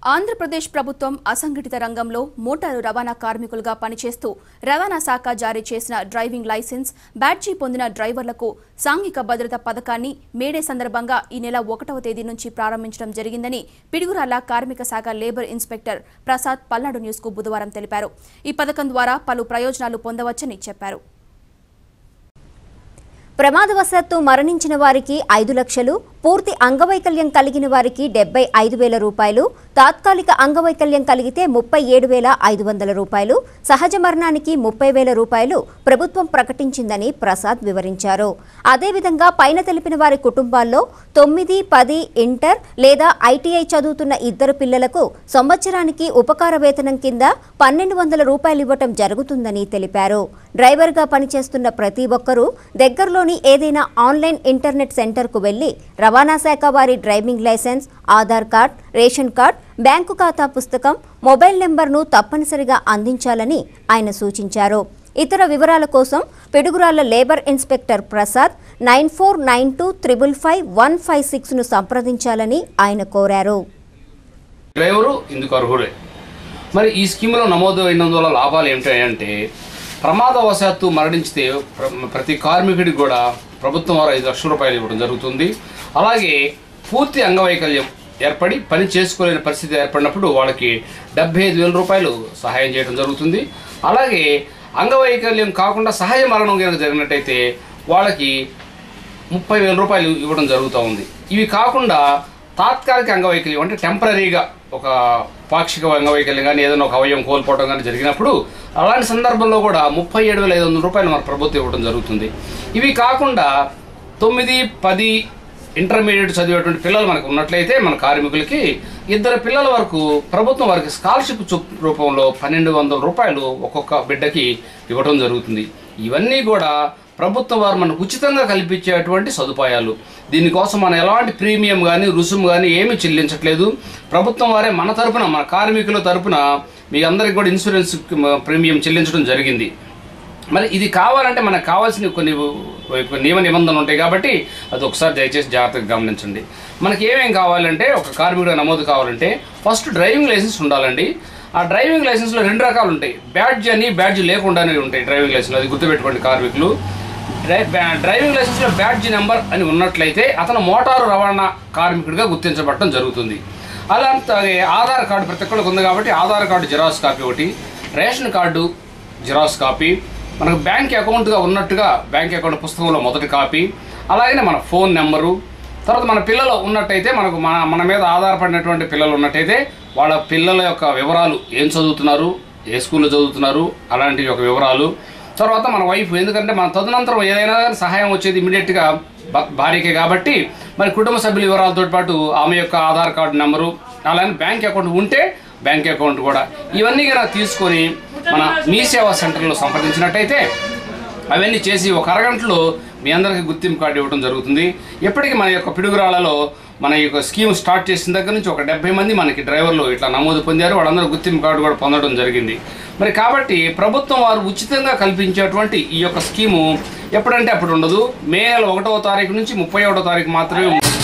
ఆంధ్రప్రదేశ్ ప్రభుత్వం అసంఘటిత రంగంలో మోటారు రవాణా కార్మికులుగా పనిచేస్తూ రవాణా శాఖ జారీ చేసిన డ్రైవింగ్ లైసెన్స్ బ్యాడ్జీ పొందిన డ్రైవర్లకు సాంఘిక భద్రత పథకాన్ని మేడే సందర్భంగా ఈ నెల ఒకటవ తేదీ నుంచి ప్రారంభించడం జరిగిందని పిడుగురాళ్ల కార్మిక శాఖ లేబర్ ఇన్స్పెక్టర్ ప్రసాద్ పల్నాడు న్యూస్కు బుధవారం తెలిపారు ఈ పథకం ద్వారా పలు ప్రయోజనాలు పొందవచ్చని చెప్పారు ప్రమాదవశాత్తు మరణించిన వారికి ఐదు లక్షలు పూర్తి అంగవైకల్యం కలిగిన వారికి డెబ్బై ఐదు వేల రూపాయలు తాత్కాలిక అంగవైకల్యం కలిగితే ముప్పై ఏడు వేల ఐదు వందల రూపాయలు సహజ మరణానికి ముప్పై వేల రూపాయలు ప్రభుత్వం ప్రకటించిందని ప్రసాద్ వివరించారు అదేవిధంగా పైన తెలిపిన వారి కుటుంబాల్లో తొమ్మిది పది ఇంటర్ లేదా ఐటీఐ చదువుతున్న ఇద్దరు పిల్లలకు సంవత్సరానికి ఉపకార వేతనం కింద పన్నెండు వందల రూపాయలు ఇవ్వటం జరుగుతుందని తెలిపారు డ్రైవర్గా పనిచేస్తున్న ప్రతి ఒక్కరూ దగ్గరలోని ఏదైనా ఆన్లైన్ ఇంటర్నెట్ సెంటర్కు వెళ్లి రవాణా శాఖ వారి driving licence Aadhaar card ration card bank ఖాతా పుస్తకం మొబైల్ నెంబర్ను తప్పనిసరిగా అందించాలని ఆయన సూచించారు ఇతర వివరాల కోసం Piduguralla labour inspector Prasad nine four nine two triple five one five సిక్స్ను సంప్రదించాలని ఆయన కోరారు డ్రైవరు ఇందుకు అర్హుడే మరి ఈ స్కీమ్లో నమోదు అయినందువల్ల లాభాలు ఏమిటి అంటే ప్రమాదవశాత్తు మరణించితే ప్ర- ప్రతి కార్మికుడికి కూడా ప్రభుత్వం వారు ఐదు లక్షల రూపాయలు ఇవ్వడం జరుగుతుంది అలాగే పూర్తి అంగవైకల్యం ఏర్పడి పని చేసుకోలేని పరిస్థితి ఏర్పడినప్పుడు వాళ్ళకి డెబ్బై ఐదు వేల రూపాయలు సహాయం చేయడం జరుగుతుంది అలాగే అంగవైకల్యం కాకుండా సహజ మరణం కనుక జరిగినట్టయితే వాళ్ళకి ముప్పై వేల రూపాయలు ఇవ్వడం జరుగుతూ ఉంది ఇవి కాకుండా తాత్కాలిక అంగవైకల్యం అంటే టెంపరీగా ఒక పాక్షిక అంగవైకల్యం కానీ ఏదైనా ఒక అవయవం కోల్పోవడం కానీ జరిగినప్పుడు అలాంటి సందర్భంలో కూడా ముప్పై ఏడు వేల ఐదు వందల రూపాయలు మన ప్రభుత్వం ఇవ్వడం జరుగుతుంది ఇవి కాకుండా తొమ్మిది పది ఇంటర్మీడియట్ చదివేటువంటి పిల్లలు మనకు ఉన్నట్లయితే మన కార్మికులకి ఇద్దరు పిల్లల వరకు ప్రభుత్వం వారికి స్కాలర్షిప్ చొప్ రూపంలో పన్నెండు వందల రూపాయలు ఒక్కొక్క బిడ్డకి ఇవ్వడం జరుగుతుంది ఇవన్నీ కూడా ప్రభుత్వం వారు మనకు ఉచితంగా కల్పించేటువంటి సదుపాయాలు దీనికోసం మనం ఎలాంటి ప్రీమియం కానీ రుసుము కానీ ఏమీ చెల్లించట్లేదు ప్రభుత్వం వారే మన తరపున మన కార్మికుల తరపున మీ అందరికి కూడా ఇన్సూరెన్స్ ప్రీమియం చెల్లించడం జరిగింది మరి ఇది కావాలంటే మనకు కావాల్సిన కొన్ని కొన్ని నియమ నిబంధనలు ఉంటాయి కాబట్టి అది ఒకసారి దయచేసి జాగ్రత్తగా గమనించండి మనకి ఏమేం కావాలంటే ఒక కార్మికుడు నమోదు కావాలంటే ఫస్ట్ డ్రైవింగ్ లైసెన్స్ ఉండాలండి ఆ డ్రైవింగ్ లైసెన్స్లో రెండు రకాలు ఉంటాయి బ్యాడ్జ్ అని బ్యాడ్జ్ లేకుండానే ఉంటాయి డ్రైవింగ్ లైసెన్స్ అది గుర్తుపెట్టుకోండి కార్మికులు డ్రై- బ్యా- డ్రైవింగ్ లైసెన్స్లో బ్యాడ్జ్ నెంబర్ అని ఉన్నట్లయితే అతను మోటారు రవాణా కార్మికుడిగా గుర్తించబడటం జరుగుతుంది అలాగే ఆధార్ కార్డు ప్రతి ఒక్కరికి ఉంది కాబట్టి ఆధార్ కార్డు జిరాక్స్ కాపీ ఒకటి రేషన్ కార్డు జిరాక్స్ కాపీ మనకు బ్యాంక్ అకౌంట్గా ఉన్నట్టుగా బ్యాంక్ అకౌంట్ పుస్తకంలో మొదటి కాపీ అలాగనే మన ఫోన్ నెంబరు తర్వాత మన పిల్లలు ఉన్నట్టయితే మనకు మన మన మీద ఆధారపడినటువంటి పిల్లలు ఉన్నట్టయితే వాళ్ళ పిల్లల యొక్క వివరాలు ఏం చదువుతున్నారు ఏ స్కూల్లో చదువుతున్నారు అలాంటి యొక్క వివరాలు తర్వాత మన వైఫ్ ఎందుకంటే మన తదనంతరం ఏదైనా కానీ సహాయం వచ్చేది ఇమీడియట్గా భార్యకే కాబట్టి మరి కుటుంబ సభ్యుల వివరాలతో పాటు ఆమె యొక్క ఆధార్ కార్డు నెంబరు అలానే బ్యాంక్ అకౌంట్ ఉంటే బ్యాంక్ అకౌంట్ కూడా ఇవన్నీ కనుక తీసుకొని మన మీ సేవా సెంటర్లో సంప్రదించినట్టయితే అవన్నీ చేసి ఒక అరగంటలో మీ అందరికీ గుర్తింపు కార్డు ఇవ్వడం జరుగుతుంది ఎప్పటికీ మన యొక్క పిడుగురాళ్లలో మన యొక్క స్కీమ్ స్టార్ట్ చేసిన దగ్గర నుంచి ఒక డెబ్బై మంది మనకి డ్రైవర్లు ఇట్లా నమోదు పొందారు వాళ్ళందరూ గుర్తింపు కార్డు కూడా పొందడం జరిగింది మరి కాబట్టి ప్రభుత్వం వారు ఉచితంగా కల్పించేటువంటి ఈ యొక్క స్కీము ఎప్పుడంటే అప్పుడు ఉండదు మే నెల ఒకటవ తారీఖు నుంచి ముప్పై ఒకటో తారీఖు మాత్రమే